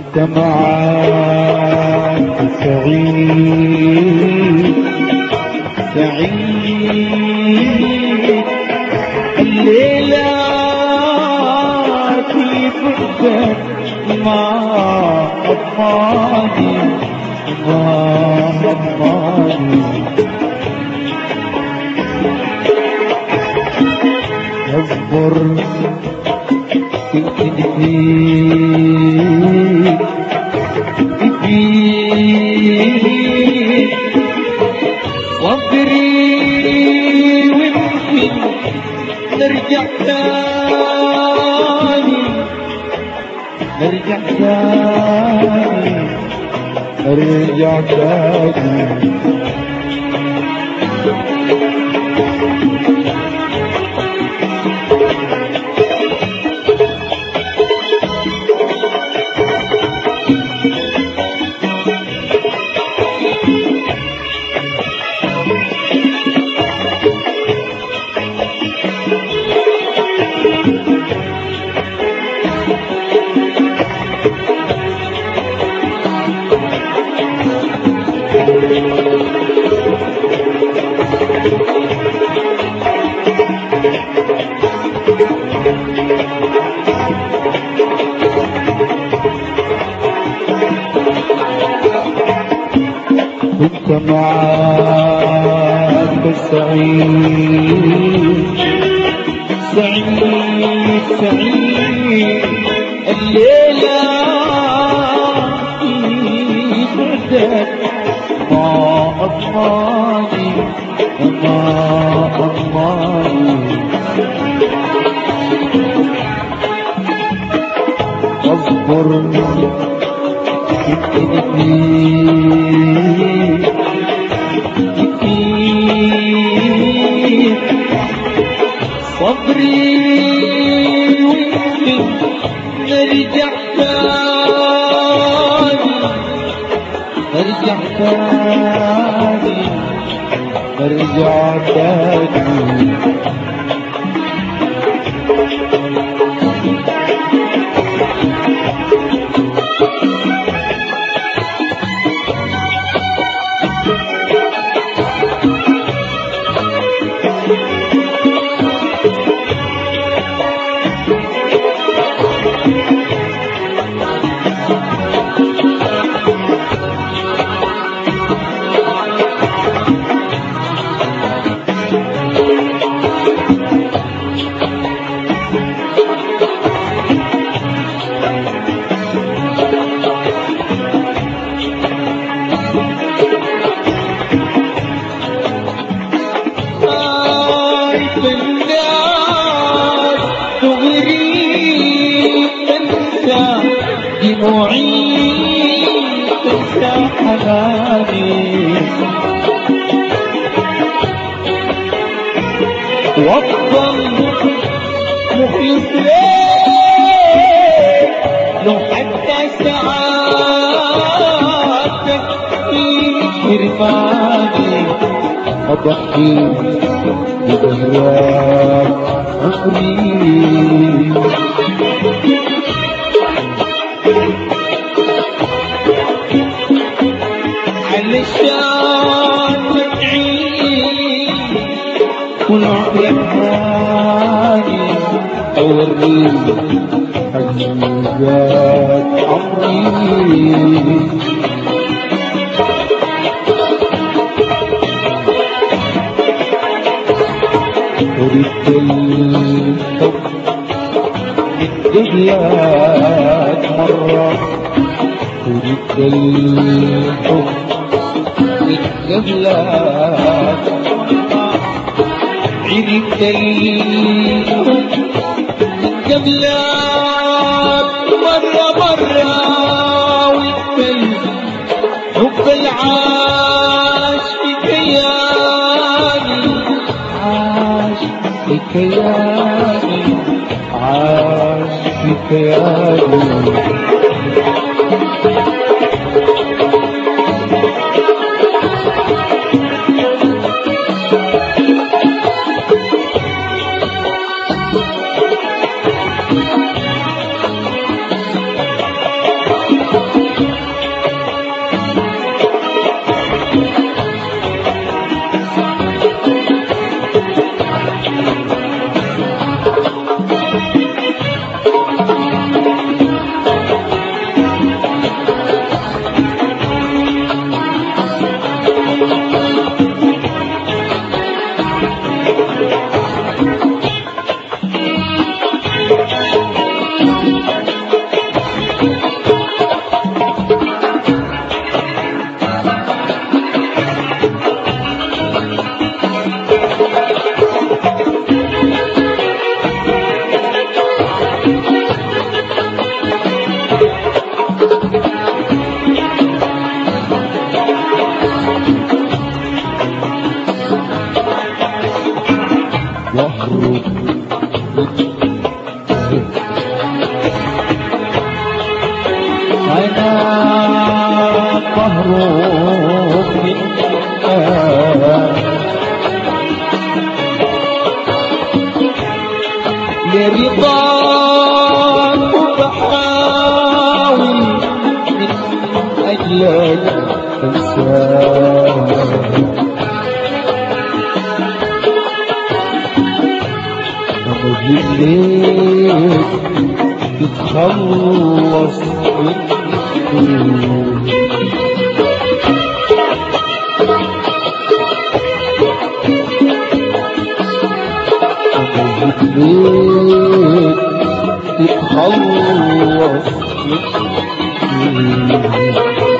كنت معاك سعيد سعيد الليلة في بعدك ما أضماني ما أضماني اصبر يمكن فيك فيك صبري ويمكن نرجع تاني نرجع تاني نرجع تاني كنت معاك سعيد سعيد سعيد الليلة في بعدك ما أضماني ما أضماني اصبر يمكن فيك فيك صبري ويمكن نرجع تاني نرجع تاني نرجع تاني خايف الناس تغري تنسى دموعي تنسى حناني وافضل مخلص ليك لو حتى سعادتك في حرماني أضحي بأهواك عمري علشان تعيش والعمر الثاني أوريك حقيقات عمري ردت الحب من دنياك مرة ردت الحب من قبلك عرفت الحب من قبلك مرة مرة وانت الحب العاش في كياني عاش في كياني عاش في كياني واهرب أنا مهروب منك لرضاك بحاول من أجلك أنساك أنا جيت تتخلص مني أنا جيت تتخلص مني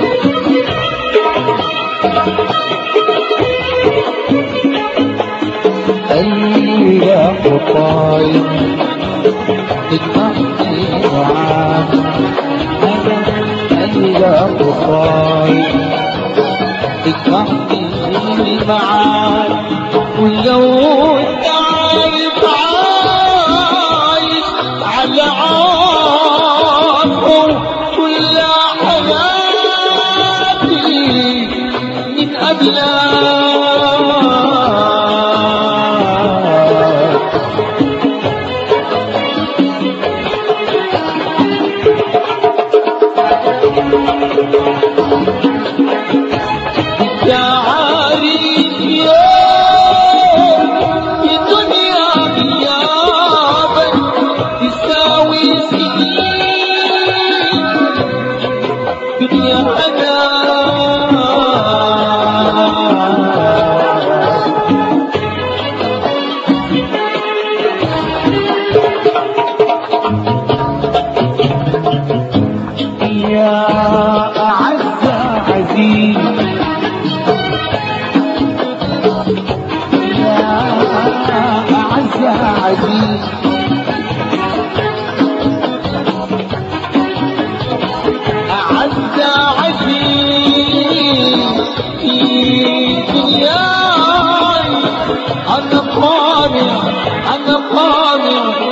أيها خطاي تجمعني معاك أيها خطاي تجمعني معاك ولو انت عارف عايش على عافه كل حياتي من قبلك يا عارف يا في دنيا غيابك تساوي سنين دنيا أنا يا أعز عزيز يا أعز عزيز أعز عزيز في دنياي أنا قانع أنا قانع